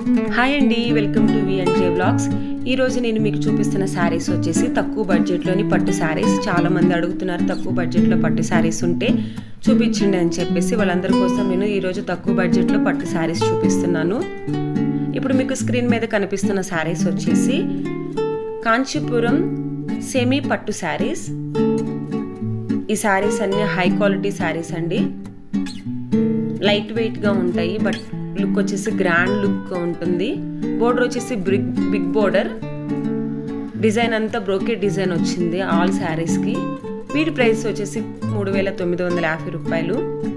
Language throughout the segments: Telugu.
హాయ్ అండి వెల్కమ్ టు విఎన్జే బ్లాగ్స్ ఈరోజు నేను మీకు చూపిస్తున్న శారీస్ వచ్చేసి తక్కువ బడ్జెట్లోని పట్టు శారీస్ చాలామంది అడుగుతున్నారు తక్కువ బడ్జెట్లో పట్టు శారీస్ ఉంటే చూపించండి అని చెప్పేసి వాళ్ళందరి కోసం నేను ఈరోజు తక్కువ బడ్జెట్లో పట్టు శారీస్ చూపిస్తున్నాను ఇప్పుడు మీకు స్క్రీన్ మీద కనిపిస్తున్న శారీస్ వచ్చేసి కాంచీపురం సెమీ పట్టు శారీస్ ఈ శారీస్ అన్ని హై క్వాలిటీ శారీస్ అండి లైట్ వెయిట్గా ఉంటాయి బట్ లుక్ వచ్చేసి గ్రాండ్ లుక్ ఉంటుంది బోర్డర్ వచ్చేసి బిగ్ బిగ్ బోర్డర్ డిజైన్ అంతా బ్రోకెట్ డిజైన్ వచ్చింది ఆల్ శారీస్కి వీటి ప్రైస్ వచ్చేసి మూడు వేల తొమ్మిది వందల యాభై రూపాయలు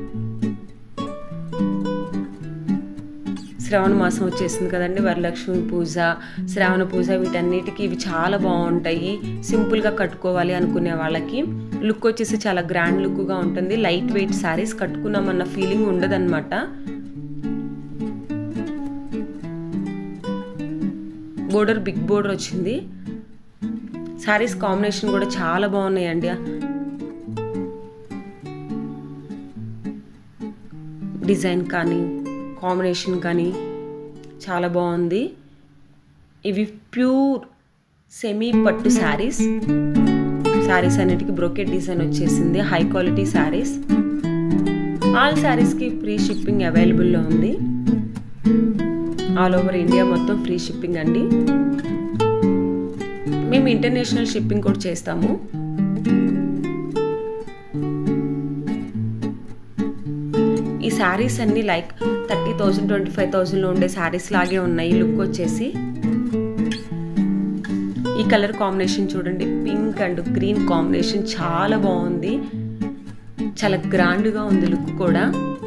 శ్రావణ మాసం వచ్చేసింది కదండి వరలక్ష్మి పూజ శ్రావణ పూజ వీటన్నిటికీ ఇవి చాలా బాగుంటాయి సింపుల్గా కట్టుకోవాలి అనుకునే వాళ్ళకి లుక్ వచ్చేసి చాలా గ్రాండ్ లుక్గా ఉంటుంది లైట్ వెయిట్ శారీస్ కట్టుకున్నామన్న ఫీలింగ్ ఉండదన్నమాట బోర్డర్ బిగ్ బోర్డర్ వచ్చింది శారీస్ కాంబినేషన్ కూడా చాలా బాగున్నాయండి డిజైన్ కానీ కాంబినేషన్ కానీ చాలా బాగుంది ఇవి ప్యూర్ సెమీ పట్టు శారీస్ శారీస్ అన్నిటికీ బ్రోకెట్ డిజైన్ వచ్చేసింది హై క్వాలిటీ శారీస్ ఆల్ శారీస్కి ఫ్రీ షిప్పింగ్ అవైలబుల్లో ఉంది ఆల్ ఓవర్ ఇండియా మొత్తం ఫ్రీ షిప్పింగ్ అండి మేము ఇంటర్నేషనల్ షిప్పింగ్ కూడా చేస్తాము ఈ శారీస్ అన్ని like thirty thousand twenty five థౌజండ్లో ఉండే శారీస్ లాగే ఉన్నాయి లుక్ వచ్చేసి ఈ కలర్ కాంబినేషన్ చూడండి పింక్ అండ్ గ్రీన్ కాంబినేషన్ చాలా బాగుంది చాలా గ్రాండ్గా ఉంది లుక్ కూడా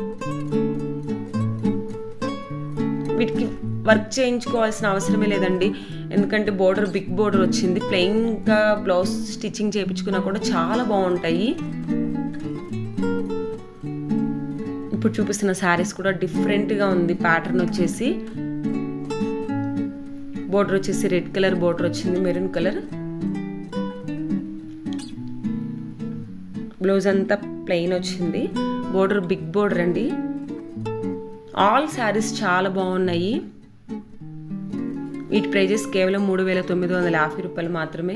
వీటికి వర్క్ చేయించుకోవాల్సిన అవసరమే లేదండి ఎందుకంటే బోర్డర్ బిగ్ బోర్డర్ వచ్చింది ప్లెయిన్గా బ్లౌజ్ స్టిచ్చింగ్ చేయించుకున్నా కూడా చాలా బాగుంటాయి ఇప్పుడు చూపిస్తున్న శారీస్ కూడా డిఫరెంట్గా ఉంది ప్యాటర్న్ వచ్చేసి బోర్డర్ వచ్చేసి రెడ్ కలర్ బోర్డర్ వచ్చింది మెరూన్ కలర్ బ్లౌజ్ అంతా ప్లెయిన్ వచ్చింది బోర్డర్ బిగ్ బోర్డర్ అండి ఆల్ శారీస్ చాలా బాగున్నాయి వీటి ప్రైజెస్ కేవలం మూడు వేల తొమ్మిది వందల యాభై రూపాయలు మాత్రమే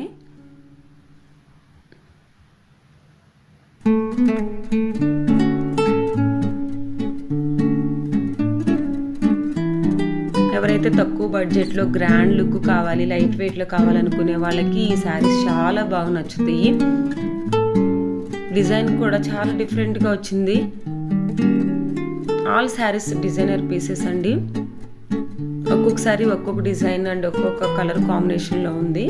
ఎవరైతే తక్కువ బడ్జెట్లో గ్రాండ్ లుక్ కావాలి లైట్ వెయిట్లో కావాలనుకునే వాళ్ళకి ఈ శారీస్ చాలా బాగా నచ్చుతాయి డిజైన్ కూడా చాలా డిఫరెంట్గా వచ్చింది ఆల్ శారీస్ డిజైనర్ పీసెస్ అండి ఒక్కొక్కసారి ఒక్కొక్క డిజైన్ అండ్ ఒక్కొక్క కలర్ కాంబినేషన్లో ఉంది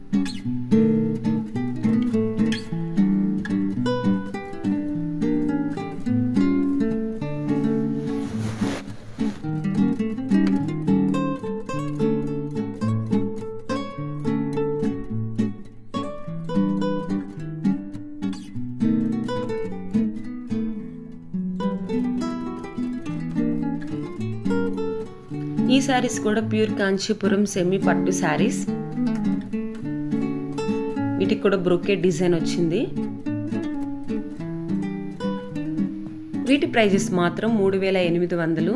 ఈ శారీస్ కూడా ప్యూర్ కాంచీపురం సెమీ పట్టు శారీస్ వీటికి కూడా బ్రోకెట్ డిజైన్ వచ్చింది వీటి ప్రైజెస్ మాత్రం మూడు వేల ఎనిమిది వందలు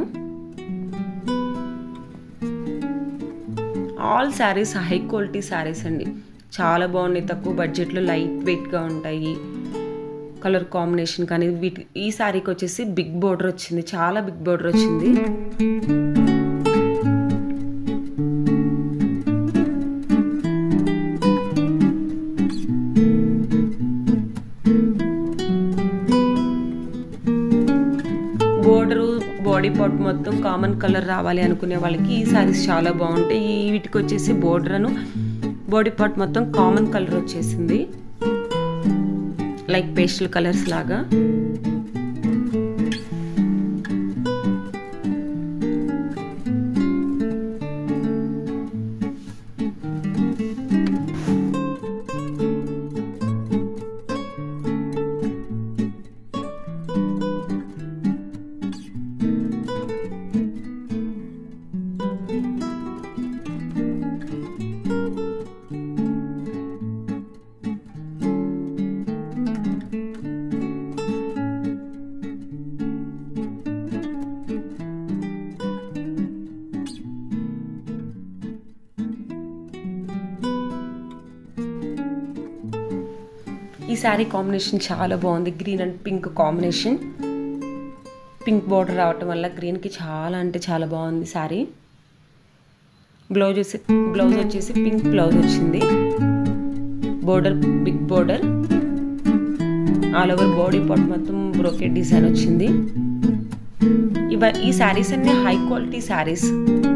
all saris high quality saris అండి చాలా బాగున్నాయి తక్కువ బడ్జెట్లో లైట్ వెయిట్గా ఉంటాయి కలర్ కాంబినేషన్ కానీ వీటి ఈ శారీకి వచ్చేసి బిగ్ బోర్డర్ వచ్చింది చాలా బిగ్ బోర్డర్ వచ్చింది బోర్డరు బాడీ పార్ట్ మొత్తం కామన్ కలర్ రావాలి అనుకునే వాళ్ళకి ఈ శారీస్ చాలా బాగుంటాయి వీటికి వచ్చేసి బోర్డర్ను బాడీ పార్ట్ మొత్తం కామన్ కలర్ వచ్చేసింది లైక్ పేస్టల్ కలర్స్ లాగా ఈ శారీ కాంబినేషన్ చాలా బాగుంది green and pink combination pink border రావటం వల్ల గ్రీన్కి చాలా అంటే చాలా బాగుంది శారీ బ్లౌజ్ వచ్చి బ్లౌజ్ వచ్చేసి పింక్ బ్లౌజ్ వచ్చింది border big border all over body part మొత్తం బ్రోకెట్ డిజైన్ వచ్చింది ఇవ ఈ శారీస్ అన్ని high quality saris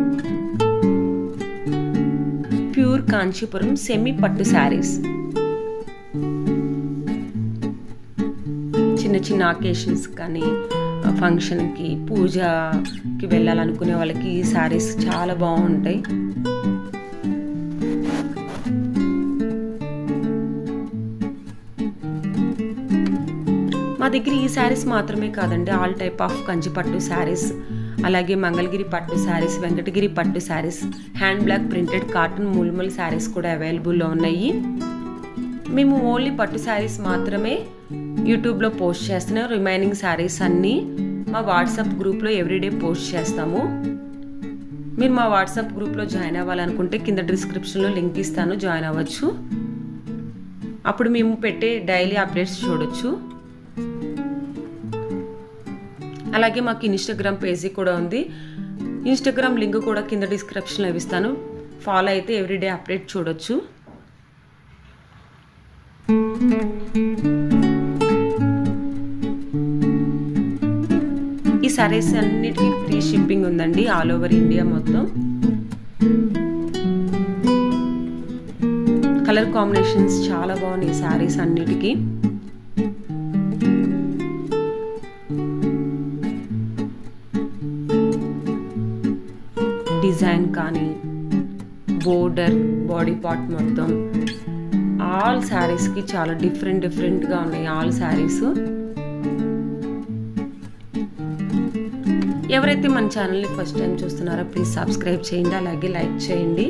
pure Kanchipuram semi పట్టు శారీస్ చిన్న చిన్న అకేషన్స్ కానీ ఫంక్షన్కి పూజకి వెళ్ళాలనుకునే వాళ్ళకి ఈ శారీస్ చాలా బాగుంటాయి మా దగ్గర ఈ శారీస్ మాత్రమే కాదండి ఆల్ టైప్ ఆఫ్ కంచిపట్టు శారీస్ అలాగే మంగళగిరి పట్టు శారీస్ వెంకటగిరి పట్టు saris hand block printed cotton mulmul saris కూడా అవైలబుల్లో ఉన్నాయి మేము ఓన్లీ పట్టు శారీస్ మాత్రమే యూట్యూబ్లో పోస్ట్ చేస్తున్నాం రిమైనింగ్ శారీస్ అన్నీ మా వాట్సాప్ గ్రూప్లో ఎవ్రీడే పోస్ట్ చేస్తాము మీరు మా వాట్సాప్ గ్రూప్లో జాయిన్ అవ్వాలనుకుంటే కింద డిస్క్రిప్షన్లో లింక్ ఇస్తాను జాయిన్ అవ్వచ్చు అప్పుడు మేము పెట్టే డైలీ అప్డేట్స్ చూడొచ్చు అలాగే మాకు ఇన్స్టాగ్రామ్ పేజీ కూడా ఉంది ఇన్స్టాగ్రామ్ లింక్ కూడా కింద డిస్క్రిప్షన్లో ఇస్తాను ఫాలో అయితే ఎవ్రీడే అప్డేట్ చూడొచ్చు ఈ సారీస్ అన్నిటికీ ఫ్రీ షిప్పింగ్ ఉందండి ఆల్ ఓవర్ ఇండియా మొత్తం కలర్ కాంబినేషన్స్ చాలా బాగున్నాయి శారీస్ అన్నిటికీ డిజైన్ కానీ బోర్డర్ బాడీ పార్ట్ మొత్తం ఆల్ శారీస్కి చాలా డిఫరెంట్ డిఫరెంట్గా ఉన్నాయి ఆల్ శారీస్ ఎవరైతే మన ఛానల్ని ఫస్ట్ టైం చూస్తున్నారో ప్లీజ్ సబ్స్క్రైబ్ చేయండి అలాగే లైక్ చేయండి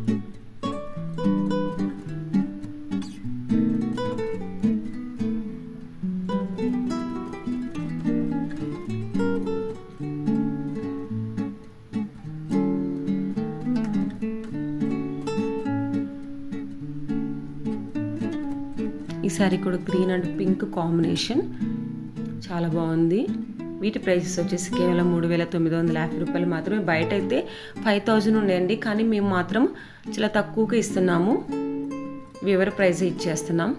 ఈ సారీ కూడా గ్రీన్ అండ్ పింక్ కాంబినేషన్ చాలా బాగుంది వీటి ప్రైసెస్ వచ్చేసి కేవలం మూడు వేల తొమ్మిది వందల యాభై రూపాయలు మాత్రమే బయట అయితే ఫైవ్ థౌజండ్ ఉండేయండి కానీ మేము మాత్రం చాలా తక్కువగా ఇస్తున్నాము వివర ప్రైస్ ఇచ్చేస్తున్నాం